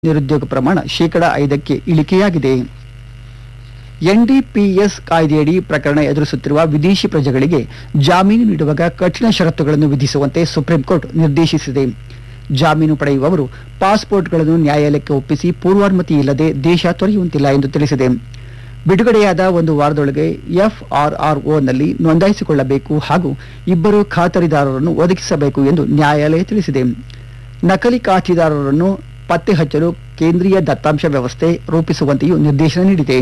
ನಿರುದ್ಯೋಗ ಪ್ರಮಾಣ ಶೇಕಡ ಐದಕ್ಕೆ ಇಳಿಕೆಯಾಗಿದೆ ಎನ್ಡಿಪಿಎಸ್ ಕಾಯ್ದೆಯಡಿ ಪ್ರಕರಣ ಎದುರಿಸುತ್ತಿರುವ ವಿದೇಶಿ ಪ್ರಜೆಗಳಿಗೆ ಜಾಮೀನು ನೀಡುವಾಗ ಕಠಿಣ ಷರತ್ತುಗಳನ್ನು ವಿಧಿಸುವಂತೆ ಸುಪ್ರೀಂ ಕೋರ್ಟ್ ನಿರ್ದೇಶಿಸಿದೆ ಜಾಮೀನು ಪಡೆಯುವವರು ಪಾಸ್ಪೋರ್ಟ್ಗಳನ್ನು ನ್ಯಾಯಾಲಯಕ್ಕೆ ಒಪ್ಪಿಸಿ ಪೂರ್ವಾನುಮತಿ ಇಲ್ಲದೆ ದೇಶ ತೊರೆಯುವಂತಿಲ್ಲ ಎಂದು ತಿಳಿಸಿದೆ ಬಿಡುಗಡೆಯಾದ ಒಂದು ವಾರದೊಳಗೆ ಎಫ್ಆರ್ಆರ್ಒನಲ್ಲಿ ನೋಂದಾಯಿಸಿಕೊಳ್ಳಬೇಕು ಹಾಗೂ ಇಬ್ಬರು ಖಾತರಿದಾರರನ್ನು ಒದಗಿಸಬೇಕು ಎಂದು ನ್ಯಾಯಾಲಯ ತಿಳಿಸಿದೆ ನಕಲಿ ಖಾತೆದಾರರನ್ನು ಪತ್ತೆ ಹಚ್ಚಲು ಕೇಂದ್ರೀಯ ದತ್ತಾಂಶ ವ್ಯವಸ್ಥೆ ರೂಪಿಸುವಂತೆಯೂ ನಿರ್ದೇಶನ ನೀಡಿದೆ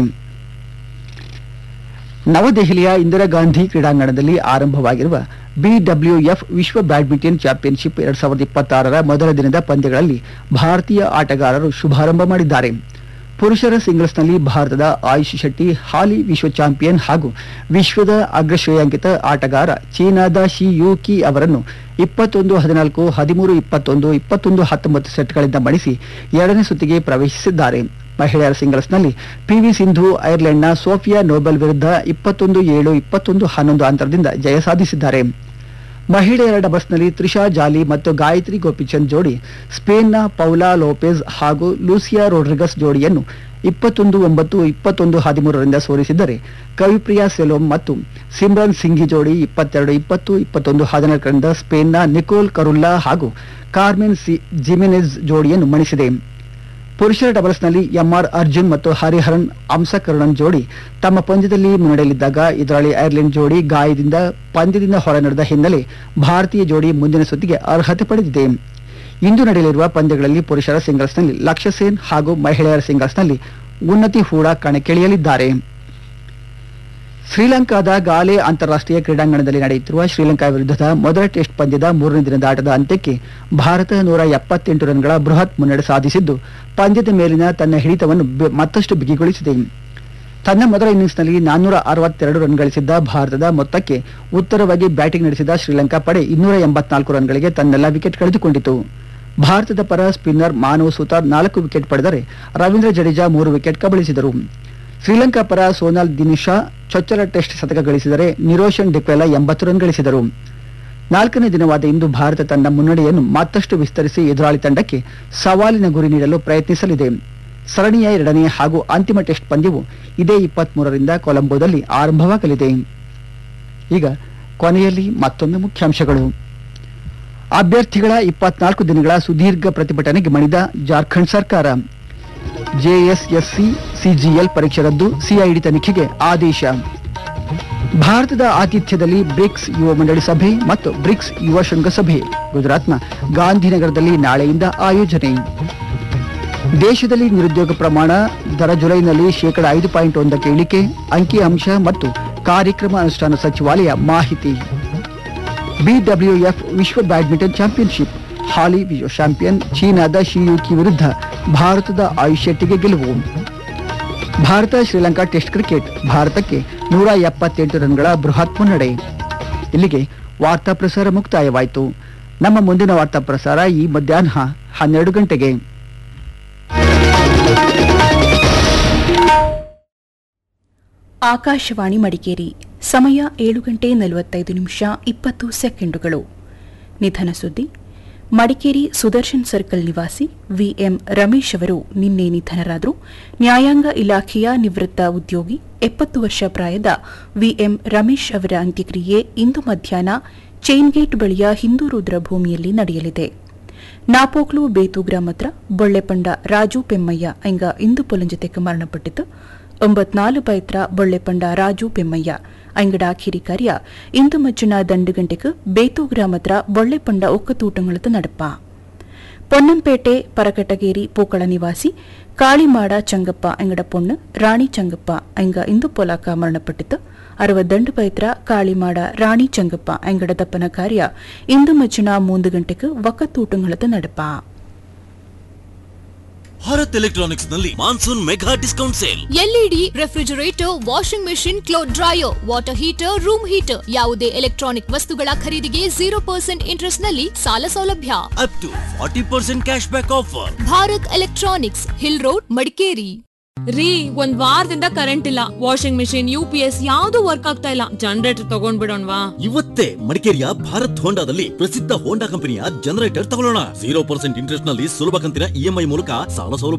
ನವದೆಹಲಿಯ ಇಂದಿರಾ ಗಾಂಧಿ ಕ್ರೀಡಾಂಗಣದಲ್ಲಿ ಆರಂಭವಾಗಿರುವ ಬಿಡಬ್ಲ್ಯೂಎಫ್ ವಿಶ್ವ ಬ್ಯಾಡ್ಮಿಂಟನ್ ಚಾಂಪಿಯನ್ಶಿಪ್ ಎರಡ್ ಸಾವಿರದ ಇಪ್ಪತ್ತಾರರ ಮೊದಲ ದಿನದ ಪಂದ್ಯಗಳಲ್ಲಿ ಭಾರತೀಯ ಆಟಗಾರರು ಶುಭಾರಂಭ ಮಾಡಿದ್ದಾರೆ ಪುರುಷರ ಸಿಂಗಲ್ಸ್ನಲ್ಲಿ ಭಾರತದ ಆಯುಷ್ ಶೆಟ್ಟಿ ಹಾಲಿ ವಿಶ್ವ ಚಾಂಪಿಯನ್ ಹಾಗೂ ವಿಶ್ವದ ಅಗ್ರಶ್ರೇಯಾಂಕಿತ ಆಟಗಾರ ಚೀನಾದ ಶಿ ಯೂಕಿ ಅವರನ್ನು ಇಪ್ಪತ್ತೊಂದು ಹದಿನಾಲ್ಕು ಹದಿಮೂರು ಇಪ್ಪತ್ತೊಂದು ಇಪ್ಪತ್ತೊಂದು ಹತ್ತೊಂಬತ್ತು ಸೆಟ್ಗಳಿಂದ ಮಣಿಸಿ ಎರಡನೇ ಸುತ್ತಿಗೆ ಪ್ರವೇಶಿಸಿದ್ದಾರೆ ಮಹಿಳೆಯರ ಸಿಂಗಲ್ಸ್ನಲ್ಲಿ ಪಿವಿ ಸಿಂಧು ಐರ್ಲೆಂಡ್ನ ಸೋಫಿಯಾ ನೋಬೆಲ್ ವಿರುದ್ಧ ಇಪ್ಪತ್ತೊಂದು ಏಳು ಇಪ್ಪತ್ತೊಂದು ಹನ್ನೊಂದು ಅಂತರದಿಂದ ಜಯ ಸಾಧಿಸಿದ್ದಾರೆ ಮಹಿಳೆಯರ ಡಬಲ್ಸ್ನಲ್ಲಿ ತ್ರಿಷಾ ಜಾಲಿ ಮತ್ತು ಗಾಯತ್ರಿ ಗೋಪಿಚಂದ್ ಜೋಡಿ ಸ್ಪೇನ್ನ ಪೌಲಾ ಲೋಪೆಜ್ ಹಾಗೂ ಲೂಸಿಯಾ ರೋಡ್ರಿಗಸ್ ಜೋಡಿಯನ್ನು ಇಪ್ಪತ್ತೊಂದು ಒಂಬತ್ತು ಇಪ್ಪತ್ತೊಂದು ಹದಿಮೂರರಿಂದ ಸೋಲಿಸಿದ್ದರೆ ಕವಿಪ್ರಿಯಾ ಸೆಲೋಮ್ ಮತ್ತು ಸಿಮ್ರನ್ ಸಿಂಘಿ ಜೋಡಿ ಇಪ್ಪತ್ತೆರಡು ಇಪ್ಪತ್ತು ಇಪ್ಪತ್ತೊಂದು ಹದಿನಾಲ್ಕರಿಂದ ಸ್ಪೇನ್ನ ನಿಕೋಲ್ ಕರುಲ್ಲಾ ಹಾಗೂ ಕಾರ್ಮೆನ್ ಸಿ ಜಿಮಿನೆಜ್ ಜೋಡಿಯನ್ನು ಮಣಿಸಿದೆ ಪುರುಷರ ಡಬಲ್ಸ್ನಲ್ಲಿ ಎಂಆರ್ ಅರ್ಜುನ್ ಮತ್ತು ಹರಿಹರನ್ ಅಂಸಕರುಣನ್ ಜೋಡಿ ತಮ್ಮ ಪಂದ್ಯದಲ್ಲಿ ಮುನ್ನಡೆಯಲಿದ್ದಾಗ ಎದುರಾಳಿ ಐರ್ಲೆಂಡ್ ಜೋಡಿ ಗಾಯದಿಂದ ಪಂದ್ಯದಿಂದ ಹೊರ ನಡೆದ ಹಿನ್ನೆಲೆ ಭಾರತೀಯ ಜೋಡಿ ಮುಂದಿನ ಸುತ್ತಿಗೆ ಅರ್ಹತೆ ಪಡೆದಿದೆ ಇಂದು ನಡೆಯಲಿರುವ ಪಂದ್ಯಗಳಲ್ಲಿ ಪುರುಷರ ಸಿಂಗಲ್ಸ್ನಲ್ಲಿ ಲಕ್ಷ್ಯ ಸೇನ್ ಹಾಗೂ ಮಹಿಳೆಯರ ಸಿಂಗಲ್ಸ್ನಲ್ಲಿ ಉನ್ನತಿ ಹೂಡಾ ಕಣಕ್ಕಿಳಿಯಲಿದ್ದಾರೆ ಶ್ರೀಲಂಕಾದ ಗಾಲೆ ಅಂತಾರಾಷ್ಟ್ರೀಯ ಕ್ರೀಡಾಂಗಣದಲ್ಲಿ ನಡೆಯುತ್ತಿರುವ ಶ್ರೀಲಂಕಾ ವಿರುದ್ಧದ ಮೊದಲ ಟೆಸ್ಟ್ ಪಂದ್ಯದ ಮೂರನೇ ದಿನದ ಆಟದ ಅಂತ್ಯಕ್ಕೆ ಭಾರತ ನೂರ ಎಪ್ಪತ್ತೆಂಟು ರನ್ಗಳ ಬೃಹತ್ ಮುನ್ನಡೆ ಸಾಧಿಸಿದ್ದು ಪಂದ್ಯದ ಮೇಲಿನ ತನ್ನ ಹಿಡಿತವನ್ನು ಬೆ- ಮತ್ತಷ್ಟು ಬಿಗಿಗೊಳಿಸಿದೆ ತನ್ನ ಮೊದಲ ಇನ್ನಿಂಗ್ಸ್ನಲ್ಲಿ ನಾನ್ನೂರ ಅರವತ್ತೆರಡು ರನ್ ಗಳಿಸಿದ್ದ ಭಾರತದ ಮೊತ್ತಕ್ಕೆ ಉತ್ತರವಾಗಿ ಬ್ಯಾಟಿಂಗ್ ನಡೆಸಿದ ಶ್ರೀಲಂಕಾ ಪಡೆ ಇನ್ನೂರ ಎಂಬತ್ನಾಲ್ಕು ರನ್ಗಳಿಗೆ ತನ್ನೆಲ್ಲ ವಿಕೆಟ್ ಕಳೆದುಕೊಂಡಿತು ಭಾರತದ ಪರ ಸ್ಪಿನ್ನರ್ ಮಾನವ್ ಸುತಾರ್ ನಾಲ್ಕು ವಿಕೆಟ್ ಪಡೆದರೆ ರವೀಂದ್ರ ಜಡೇಜಾ ಮೂರು ವಿಕೆಟ್ ಕಬಳಿಸಿದರು ಶ್ರೀಲಂಕಾ ಪರ ಸೋನಾಲ್ ದಿನಿಶಾ ಚೊಚ್ಚಲ ಟೆಸ್ಟ್ ಶತಕ ಗಳಿಸಿದರೆ ನಿರೋಷನ್ ಡಿಕ್ವೆಲಾ ಎಂಬತ್ತು ರನ್ ಗಳಿಸಿದರು ನಾಲ್ಕನೇ ದಿನವಾದ ಇಂದು ಭಾರತ ತನ್ನ ಮುನ್ನಡೆಯನ್ನು ಮತ್ತಷ್ಟು ವಿಸ್ತರಿಸಿ ಎದುರಾಳಿ ತಂಡಕ್ಕೆ ಸವಾಲಿನ ಗುರಿ ನೀಡಲು ಪ್ರಯತ್ನಿಸಲಿದೆ ಸರಣಿಯ ಎರಡನೇ ಹಾಗೂ ಅಂತಿಮ ಟೆಸ್ಟ್ ಪಂದ್ಯವು ಇದೇ ಇಪ್ಪತ್ಮೂರರಿಂದ ಕೊಲಂಬೋದಲ್ಲಿ ಆರಂಭವಾಗಲಿದೆ ಈಗ ಕೊನೆಯಲ್ಲಿ ಮತ್ತೊಮ್ಮೆ ಮುಖ್ಯಾಂಶಗಳು ಅಭ್ಯರ್ಥಿಗಳ ಇಪ್ಪತ್ನಾಲ್ಕು ದಿನಗಳ ಸುದೀರ್ಘ ಪ್ರತಿಭಟನೆಗೆ ಮಣಿದ ಜಾರ್ಖಂಡ್ ಸರ್ಕಾರ ಜೆಎಸ್ಎಸ್ಸಿ ಸಿಜಿಎಲ್ ಪರೀಕ್ಷೆ ರದ್ದು ಸಿಐಡಿ ತನಿಖೆಗೆ ಆದೇಶ ಭಾರತದ ಆತಿಥ್ಯದಲ್ಲಿ ಬ್ರಿಕ್ಸ್ ಯುವ ಮಂಡಳಿ ಸಭೆ ಮತ್ತು ಬ್ರಿಕ್ಸ್ ಯುವ ಶೃಂಗಸಭೆ ಗುಜರಾತ್ನ ಗಾಂಧಿನಗರದಲ್ಲಿ ನಾಳೆಯಿಂದ ಆಯೋಜನೆ ದೇಶದಲ್ಲಿ ನಿರುದ್ಯೋಗ ಪ್ರಮಾಣ ದರ ಜುಲೈನಲ್ಲಿ ಶೇಕಡ ಐದು ಪಾಯಿಂಟ್ ಒಂದಕ್ಕೆ ಇಳಿಕೆ ಅಂಕಿಅಂಶ ಮತ್ತು ಕಾರ್ಯಕ್ರಮ ಅನುಷ್ಠಾನ ಸಚಿವಾಲಯ ಮಾಹಿತಿ ಬಿಡಬ್ಲ್ಯೂಎಫ್ ವಿಶ್ವ ಬ್ಯಾಡ್ಮಿಂಟನ್ ಚಾಂಪಿಯನ್ಶಿಪ್ ಹಾಲಿ ವಿಶ್ವ ಚಾಂಪಿಯನ್ ಚೀನಾದ ಶಿಯೂಕಿ ವಿರುದ್ಧ ಭಾರತದ ಆಯುಷ್ ಶೆಟ್ಟಿಗೆ ಗೆಲುವು ಭಾರತ ಶ್ರೀಲಂಕಾ ಟೆಸ್ಟ್ ಕ್ರಿಕೆಟ್ ಭಾರತಕ್ಕೆ ನೂರ ಎಪ್ಪತ್ತೆಂಟು ರನ್ಗಳ ಬೃಹತ್ ಮುನ್ನಡೆ ಇಲ್ಲಿಗೆ ವಾರ್ತಾ ಪ್ರಸಾರ ಮುಕ್ತಾಯವಾಯಿತು ನಮ್ಮ ಮುಂದಿನ ವಾರ್ತಾ ಪ್ರಸಾರ ಈ ಮಧ್ಯಾಹ್ನ ಹನ್ನೆರಡು ಗಂಟೆಗೆ ಆಕಾಶವಾಣಿ ಮಡಿಕೇರಿ ಸಮಯ ಏಳು ಗಂಟೆ ನಲವತ್ತೈದು ನಿಮಿಷ ಇಪ್ಪತ್ತು ಸೆಕೆಂಡುಗಳು ನಿಧನ ಸುದ್ದಿ ಮಡಿಕೇರಿ ಸುದರ್ಶನ್ ಸರ್ಕಲ್ ನಿವಾಸಿ ವಿಎಂ ರಮೇಶ್ ಅವರು ನಿನ್ನೆ ನಿಧನರಾದರು ನ್ಯಾಯಾಂಗ ಇಲಾಖೆಯ ನಿವೃತ್ತ ಉದ್ಯೋಗಿ ಎಪ್ಪತ್ತು ವರ್ಷ ಪ್ರಾಯದ ವಿಎಂ ರಮೇಶ್ ಅವರ ಅಂತ್ಯಕ್ರಿಯೆ ಇಂದು ಮಧ್ಯಾಹ್ನ ಚೈನ್ಗೇಟ್ ಬಳಿಯ ಹಿಂದೂ ರುದ್ರ ಭೂಮಿಯಲ್ಲಿ ನಡೆಯಲಿದೆ ನಾಪೋಕ್ಲು ಬೇತು ಗ್ರಾಮತ್ರ ಬೊಳ್ಳೆಪಂಡ ರಾಜು ಪೆಮ್ಮಯ್ಯ ಎಂಗ ಇಂದು ಪೊಲಂಜತೆಗೆ ಮರಣಪಟ್ಟಿತು ಒಂಬತ್ನಾಲು ಪೈತ್ರ ಬೊಳ್ಳೆಪಂಡ ರಾಜು ಪೆಮ್ಮಯ್ಯ ಅಂಗಡ ಕಿರಿ ಕಾರ್ಯ ಇಂದು ಮಜ್ಜನ ದಂಡು ಗಂಟೆಗೆ ಬೇತು ಗ್ರಾಮತ್ರ ಬೊಳ್ಳೆಪಂಡ ಒಕ್ಕತೂಟಂಗಳದ ನಡಪ ಪೊನ್ನಂಪೇಟೆ ಪರಕಟಗೇರಿ ಪೂಕಳ ನಿವಾಸಿ ಕಾಳಿಮಾಡ ಚಂಗಪ್ಪ ಎಂಗಡ ಪೊಣ್ಣು ರಾಣಿ ಚಂಗಪ್ಪ ಎಂಗ ಇಂದು ಪೊಲಾಕ ಮರಣಪಟ್ಟಿತು ಅರವತ್ತಂಡು ಪೈತ್ರ ಕಾಳಿಮಾಡ ರಾಣಿ ಚಂಗಪ್ಪ ಎಂಗಡ ದಪ್ಪನ ಕಾರ್ಯ ಇಂದು ಮಜ್ಜನ ಮೂಂದು ಗಂಟೆಗೆ ಒಕ್ಕತೂಟಂಗಳದ ನಡಪ ಭಾರತ್ ಎಲೆಕ್ಟ್ರಾನಿಕ್ಸ್ ನಲ್ಲಿ monsoon mega discount sale LED refrigerator washing machine cloth dryer water heater room heater ಯಾವುದೇ ಎಲೆಕ್ಟ್ರಾನಿಕ್ ವಸ್ತುಗಳ ಖರೀದಿಗೆ ಜೀರೋ ಪರ್ಸೆಂಟ್ ಇಂಟ್ರೆಸ್ಟ್ ನಲ್ಲಿ ಸಾಲ ಸೌಲಭ್ಯ up to forty percent cash back offer Bharat electronics hill road Madikeri ರೀ ಒಂದ್ ವಾರದಿಂದ ಕರೆಂಟ್ ಇಲ್ಲ washing machine U P S ಯಾವ್ದು ವರ್ಕ್ ಆಗ್ತಾ ಇಲ್ಲ ಜನರೇಟರ್ ತಗೊಂಡ್ಬಿಡೋಣ್ವಾ ಇವತ್ತೇ ಮಡಿಕೇರಿಯ ಭಾರತ್ ಹೋಂಡಾದಲ್ಲಿ ಪ್ರಸಿದ್ಧ ಹೋಂಡಾ ಕಂಪನಿಯ ಜನರೇಟರ್ ತಗೊಳ್ಳೋಣ ಜೀರೋ ಪರ್ಸೆಂಟ್ ಇಂಟ್ರೆಸ್ಟ್ ನಲ್ಲಿ ಸುಲಭ ಕಂತಿನ ಇಎಂಐ ಮೂಲಕ ಸಾಲ ಸೌಲಭ್ಯ